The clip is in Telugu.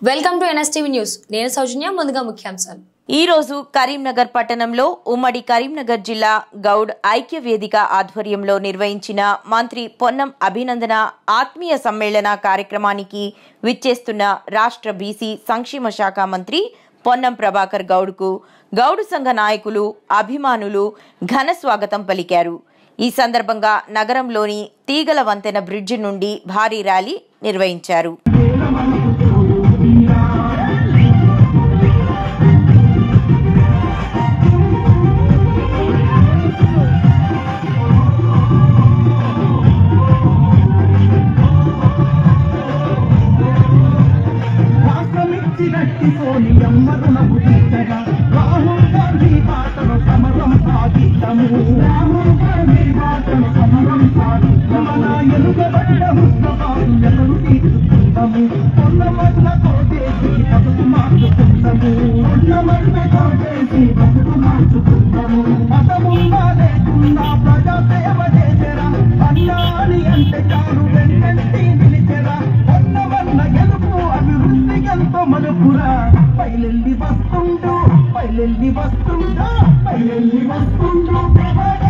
వెల్కమ్ టు ఎన్ఎస్టీవీ న్యూస్ నేను సౌజన్య ముందుగా ముఖ్యాంశాలు ఈ రోజు కరీంనగర్ పట్టణంలో ఉమ్మడి కరీంనగర్ జిల్లా గౌడ్ ఐక్య వేదిక ఆధ్వర్యంలో నిర్వహించిన మంత్రి పొన్నం అభినందన ఆత్మీయ సమ్మేళన కార్యక్రమానికి విచ్చేస్తున్న రాష్ట్ర బీసీ సంక్షేమ శాఖ మంత్రి పొన్నం ప్రభాకర్ గౌడ్కు గౌడు సంఘ నాయకులు అభిమానులు ఘన స్వాగతం పలికారు ఈ సందర్భంగా నగరంలోని తీగల వంతెన బ్రిడ్జి నుండి భారీ ర్యాలీ నిర్వహించారు రాష్ట్రమిచ్చినట్టి సోని అమ్మరునకు తీర్చగా రాహుల్ గాంధీ బాటను సమరం సాగిద్దాము రాహుల్ గాంధీ బాటను సమరం సాగిద్దాము మన ఎలుగబడ్డ హుస్నబాబు ఎదురు తీర్చుకుందాము కొన్నమన్న కోటేసి బతుకు మార్చుకుందాము కొన్నమన్న కోటేసి బతుకు మార్చుకుందాము మతమున్నా లేకున్నా ప్రజా సేవ చేసరా అన్నాని అంటే చాలు వెన్నంటి నిలిచెరా కొన్నమన్న గెలుపు అభివృద్ధి ఎంతో మలుపురా పైలెల్లి వస్తుండు పైలెల్లి వస్తుండా పైలెల్లి వస్తుండు ప్రభాకర్